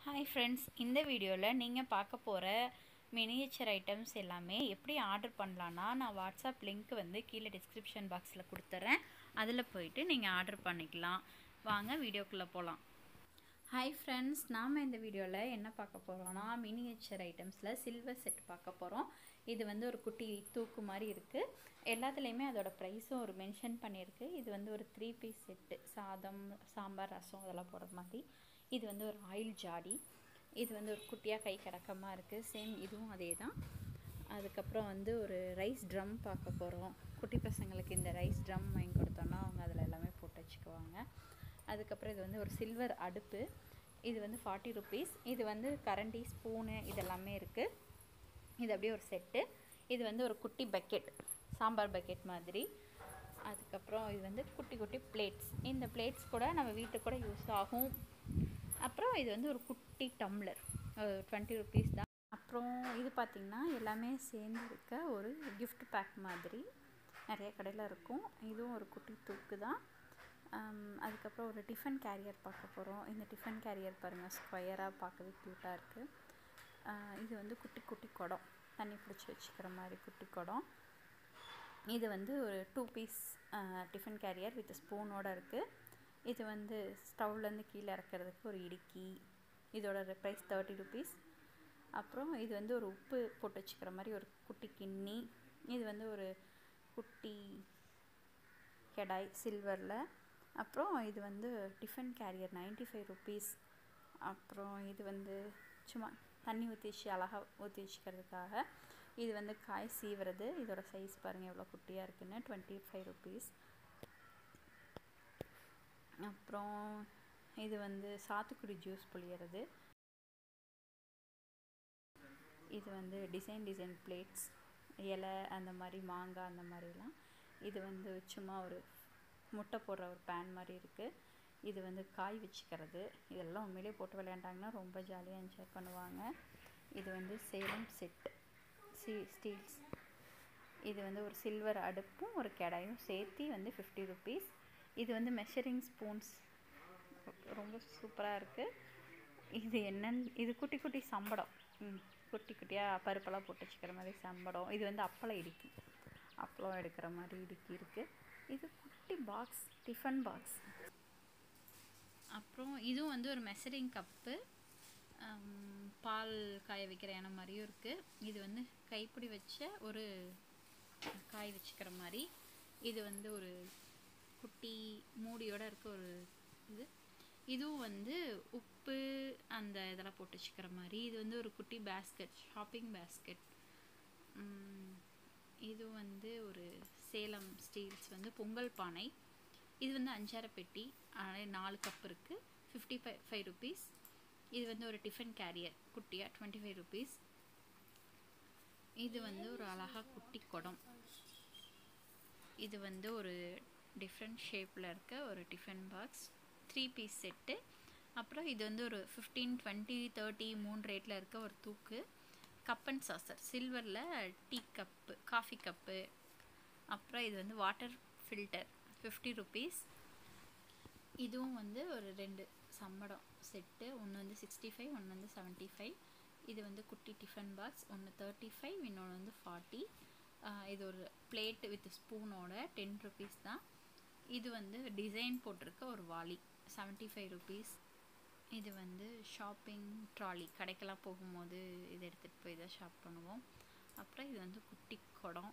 hi friends இந்த வீடியோவில் நீங்கள் பார்க்க போகிற மினியேச்சர் ஐட்டம்ஸ் எல்லாமே எப்படி ஆர்டர் பண்ணலான்னா நான் வாட்ஸ்அப் லிங்க் வந்து கீழே டிஸ்கிரிப்ஷன் பாக்ஸில் கொடுத்துட்றேன் அதில் போயிட்டு நீங்கள் ஆர்டர் பண்ணிக்கலாம் வாங்க வீடியோக்குள்ளே போகலாம் ஹாய் ஃப்ரெண்ட்ஸ் நாம் இந்த வீடியோவில் என்ன பார்க்க போகிறோம்னா மினியேச்சர் ஐட்டம்ஸில் சில்வர் செட் பார்க்க போகிறோம் இது வந்து ஒரு குட்டி தூக்கு மாதிரி இருக்குது எல்லாத்துலேயுமே அதோட ப்ரைஸும் ஒரு மென்ஷன் பண்ணியிருக்கு இது வந்து ஒரு த்ரீ பீஸ் செட்டு சாதம் சாம்பார் ரசம் அதெல்லாம் போடுற மாதிரி இது வந்து ஒரு ஆயில் ஜாடி இது வந்து ஒரு குட்டியாக கை கிடக்கமாக இருக்குது சேம் இதுவும் அதே தான் அதுக்கப்புறம் வந்து ஒரு ரைஸ் ட்ரம் பார்க்க போகிறோம் குட்டி பசங்களுக்கு இந்த ரைஸ் ட்ரம் வாங்கி கொடுத்தோன்னா அவங்க அதில் எல்லாமே போட்டு வச்சுக்குவாங்க அதுக்கப்புறம் இது வந்து ஒரு சில்வர் அடுப்பு இது வந்து ஃபார்ட்டி ருபீஸ் இது வந்து கரண்டி ஸ்பூனு இதெல்லாமே இருக்குது இது அப்படியே ஒரு செட்டு இது வந்து ஒரு குட்டி பக்கெட் சாம்பார் பக்கெட் மாதிரி அதுக்கப்புறம் இது வந்து குட்டி குட்டி பிளேட்ஸ் இந்த பிளேட்ஸ் கூட நம்ம வீட்டுக்கு கூட யூஸ் ஆகும் அப்புறம் இது வந்து ஒரு குட்டி டம்ளர் டுவெண்ட்டி ருபீஸ் தான் அப்புறம் இது பார்த்திங்கன்னா எல்லாமே சேர்ந்து இருக்க ஒரு கிஃப்ட் பேக் மாதிரி நிறைய கடையில் இருக்கும் இதுவும் ஒரு குட்டி தூக்கு தான் அதுக்கப்புறம் ஒரு டிஃபன் கேரியர் பார்க்க போகிறோம் இந்த டிஃபன் கேரியர் பாருங்கள் ஸ்கொயராக பார்க்கவே க்யூட்டாக இருக்குது இது வந்து குட்டி குட்டி குடம் தண்ணி பிடிச்சி வச்சுக்கிற மாதிரி குட்டி குடம் இது வந்து ஒரு two piece tiffin carrier with ஸ்பூனோடு இருக்குது இது வந்து ஸ்டவ்லேருந்து கீழே இறக்கிறதுக்கு ஒரு இடுக்கி இதோட ப்ரைஸ் தேர்ட்டி ருபீஸ் அப்புறம் இது வந்து ஒரு உப்பு போட்டு வச்சுக்கிற மாதிரி ஒரு குட்டி கிண்ணி இது வந்து ஒரு குட்டி கெடாய் சில்வரில் அப்புறம் இது வந்து tiffin carrier ninety five rupees அப்புறம் இது வந்து சும்மா தண்ணி ஊற்றி வச்சு அழகாக ஊற்றி வச்சுக்கிறதுக்காக இது வந்து காய் சீவுறது இதோட சைஸ் பாருங்கள் எவ்வளோ குட்டியாக இருக்குன்னு டுவெண்ட்டி ஃபைவ் ருபீஸ் அப்புறம் இது வந்து சாத்துக்குடி ஜூஸ் புளியறது இது வந்து டிசைன் டிசைன் பிளேட்ஸ் இலை அந்த மாதிரி மாங்காய் அந்த மாதிரிலாம் இது வந்து சும்மா ஒரு முட்டை போடுற ஒரு பேன் மாதிரி இருக்குது இது வந்து காய் வச்சுக்கிறது இதெல்லாம் உண்மையிலே போட்டு விளையாண்டாங்கன்னா ரொம்ப ஜாலியாக என்ஜாய் பண்ணுவாங்க இது வந்து சேலம் செட் சி ஸ்டீல்ஸ் இது வந்து ஒரு சில்வர் அடுப்பும் ஒரு கடாயும் சேர்த்து வந்து ஃபிஃப்டி ருபீஸ் இது வந்து மெஷரிங் ஸ்பூன்ஸ் ரொம்ப சூப்பராக இருக்குது இது என்னன்னு இது குட்டி குட்டி சம்படம் குட்டி குட்டியாக பருப்பெல்லாம் போட்டு வச்சுக்கிற மாதிரி சம்படம் இது வந்து அப்பளம் இடுக்கி அப்பளம் எடுக்கிற மாதிரி இடுக்கி இருக்குது இது குட்டி பாக்ஸ் டிஃபன் பாக்ஸ் அப்புறம் இதுவும் வந்து ஒரு மெசரிங் கப்பு பால் காய வைக்கிற எண்ணெய் மாதிரியும் இருக்குது இது வந்து கைப்பிடி வச்ச ஒரு காய் வச்சுக்கிற மாதிரி இது வந்து ஒரு குட்டி மூடியோட இருக்க ஒரு இது இதுவும் வந்து உப்பு அந்த இதெல்லாம் போட்டு வச்சுக்கிற மாதிரி இது வந்து ஒரு குட்டி பேஸ்கெட் ஷாப்பிங் பேஸ்கெட் இது வந்து ஒரு சேலம் ஸ்டீல்ஸ் வந்து பொங்கல் பானை இது வந்து அஞ்சார பெட்டி நாலு கப் இருக்குது ஃபிஃப்டி ஃபைவ் ஃபைவ் ருபீஸ் இது வந்து ஒரு டிஃபன் கேரியர் குட்டியாக டுவெண்ட்டி ஃபைவ் ருபீஸ் இது வந்து ஒரு அழகாக குட்டி குடம் இது வந்து ஒரு டிஃப்ரெண்ட் ஷேப்பில் இருக்க ஒரு tiffin box three piece set அப்புறம் இது வந்து ஒரு ஃபிஃப்டீன் டுவெண்ட்டி தேர்ட்டி மூணு ரேட்டில் இருக்க ஒரு தூக்கு கப் அண்ட் சாசர் சில்வரில் டீ கப்பு காஃபி கப்பு அப்புறம் இது வந்து வாட்டர் ஃபில்டர் ஃபிஃப்டி ருபீஸ் இதுவும் வந்து ஒரு ரெண்டு சம்படம் செட்டு ஒன்று வந்து சிக்ஸ்டி ஃபைவ் ஒன்று வந்து செவன்ட்டி ஃபைவ் இது வந்து குட்டி டிஃபன் பாக்ஸ் ஒன்று தேர்ட்டி ஃபைவ் இன்னொன்று வந்து ஃபார்ட்டி இது ஒரு பிளேட் வித் ஸ்பூனோட டென் ருபீஸ் தான் இது வந்து டிசைன் போட்டிருக்க ஒரு வாலி செவன்ட்டி ஃபைவ் ருபீஸ் இது வந்து ஷாப்பிங் ட்ராலி கடைக்கெல்லாம் போகும்போது இது எடுத்துகிட்டு போய் தான் ஷாப் பண்ணுவோம் அப்புறம் இது வந்து குட்டி குடம்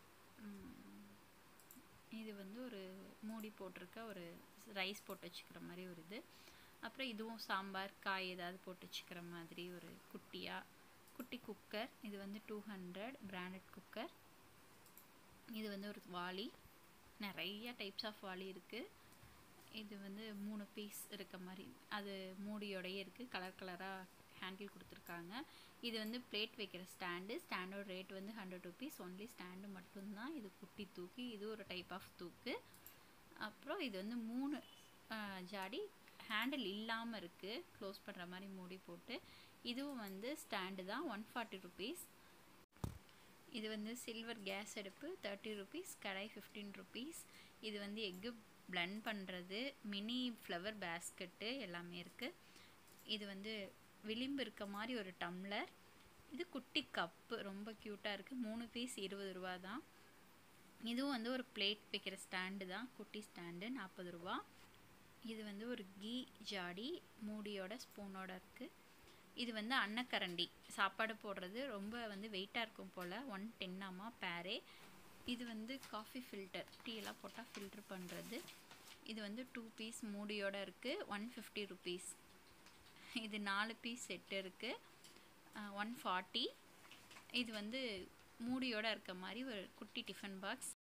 இது வந்து ஒரு மூடி போட்டிருக்க ஒரு ரைஸ் போட்டு வச்சுக்கிற மாதிரி ஒரு இது அப்புறம் இதுவும் சாம்பார் காய் ஏதாவது போட்டு வச்சுக்கிற மாதிரி ஒரு குட்டியாக குட்டி குக்கர் இது வந்து டூ ஹண்ட்ரட் பிராண்டட் குக்கர் இது வந்து ஒரு வாளி நிறைய டைப்ஸ் ஆஃப் வாளி இருக்குது இது வந்து மூணு பீஸ் இருக்க மாதிரி அது மூடியோடையே இருக்குது கலர் கலராக ஹேண்டில் கொடுத்துருக்காங்க இது வந்து பிளேட் வைக்கிற ஸ்டாண்டு ஸ்டாண்டோட ரேட் வந்து ஹண்ட்ரட் ருபீஸ் ஒன்லி ஸ்டாண்டு மட்டும்தான் இது குட்டி தூக்கி இது ஒரு டைப் ஆஃப் தூக்கு அப்புறம் இது வந்து மூணு ஜாடி ஹேண்டில் இல்லாமல் இருக்குது க்ளோஸ் பண்ணுற மாதிரி மூடி போட்டு இதுவும் வந்து ஸ்டாண்டு தான் ஒன் ஃபார்ட்டி ருபீஸ் இது வந்து சில்வர் கேஸ் அடுப்பு தேர்ட்டி ருபீஸ் கடாய் ஃபிஃப்டீன் ருபீஸ் இது வந்து எக்கு பிளண்ட் பண்ணுறது மினி ஃப்ளவர் பேஸ்கெட்டு எல்லாமே இருக்குது இது வந்து விளிம்பு இருக்க மாதிரி ஒரு டம்ளர் இது குட்டி கப்பு ரொம்ப க்யூட்டாக இருக்குது மூணு பீஸ் இருபது ரூபா தான் இதுவும் வந்து ஒரு பிளேட் வைக்கிற ஸ்டாண்டு தான் குட்டி ஸ்டாண்டு நாற்பது ரூபா இது வந்து ஒரு கீ ஜாடி மூடியோட ஸ்பூனோட இருக்குது இது வந்து அன்னக்கரண்டி சாப்பாடு போடுறது ரொம்ப வந்து வெயிட்டாக இருக்கும் போல் ஒன் டென்னாமா பேரே இது வந்து காஃபி ஃபில்டர் டீ எல்லாம் போட்டால் ஃபில்ட்ரு பண்ணுறது இது வந்து டூ பீஸ் மூடியோட இருக்குது ஒன் ஃபிஃப்டி ருபீஸ் இது நாலு பீஸ் செட்டு இருக்குது ஒன் ஃபார்ட்டி இது வந்து மூடியோட இருக்க மாதிரி ஒரு குட்டி டிஃபன் பாக்ஸ்